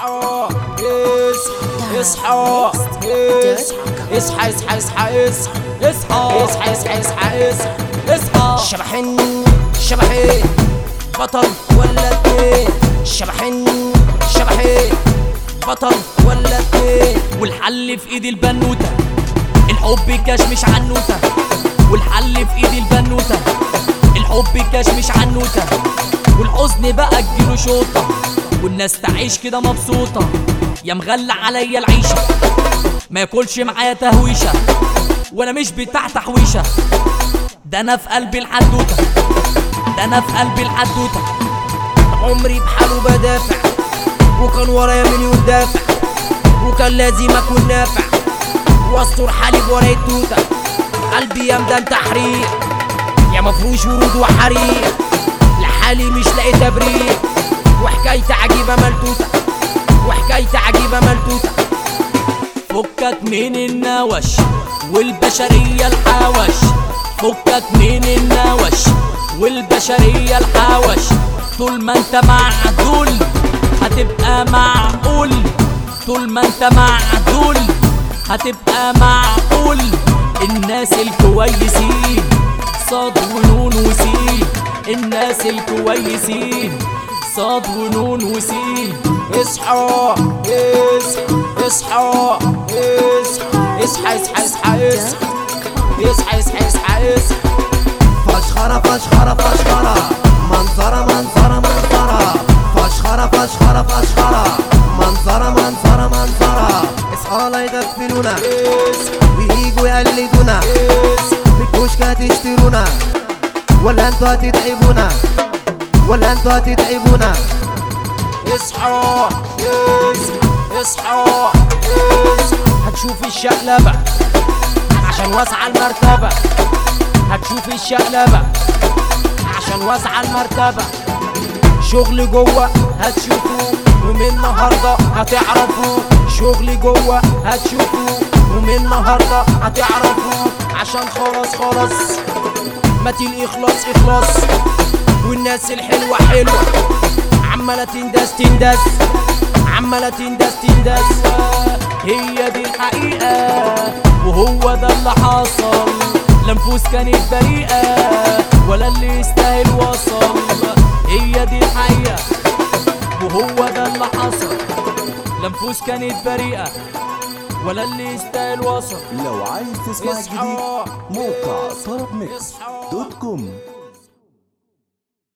اصحى اصحى اصحى اصحى اصحى اصحى اصحى اصحى اصحى اصحى اصحى اصحى اصحى شبحين شبحين بطل ولا اتنين شبحين شبحين بطل ولا اتنين والحل في ايد البنوتة الحب كاش مش عنوتة والحل في ايد البنوتة الحب كاش مش عنوتة والحزن بقى تجيله شوطة والناس تعيش كده مبسوطة يا مغلى عليا العيشة ما ياكلش معايا تهويشة وانا مش بتاع تحويشة ده انا في قلبي الحدوتة ده انا في قلبي الحدوتة عمري بحاله بدافع وكان ورايا مليون دافع وكان لازم اكون نافع واستر حالي بورايا التوتة قلبي يا مدان تحرير يا مفروش ورود وحرير لحالي مش لاقي تبرير وحكايتي عجيبة ملتوتة وحكايتي عجيبة ملتوتة فكك من النوش والبشرية الحوش فكك من النوش والبشرية الحوش طول ما انت معدول هتبقى معقول طول ما انت معدول هتبقى معقول الناس الكويسين صاد ونون وسين الناس الكويسين صاد ونون وسين اصحى اصحى اصحى اصحى اصحى اصحى اصحى اصحى اصحى اصحى اصحى فشخرة فشخرة فشخرة منظرة منظرة منظرة فشخرة فشخرة فشخرة منظرة منظرة منظرة اصحى لا يغفلونا وييجوا يقلدونا بالكشك هتشترونا ولا انتوا هتتعبونا ولا انتوا هتتعبونا اصحى اصحى اصحى هتشوف الشقلبة عشان واسعة المرتبة هتشوف الشقلبة عشان واسعة المرتبة شغل جوه هتشوفوه ومن النهارده هتعرفوا شغل جوه هتشوفوه ومن النهارده هتعرفوا عشان خلاص خلاص مات الاخلاص اخلاص والناس الحلوه حلوه عماله تندس تندس عماله تندس تندس هي دي الحقيقة وهو ده اللي حصل لا نفوس كانت بريئة ولا اللي يستاهل وصل هي دي الحقيقة وهو ده اللي حصل لا نفوس كانت بريئة ولا اللي يستاهل وصل لو عايز تسمع اصحى الجديد موقع طرب ميكس اصحى دوت كوم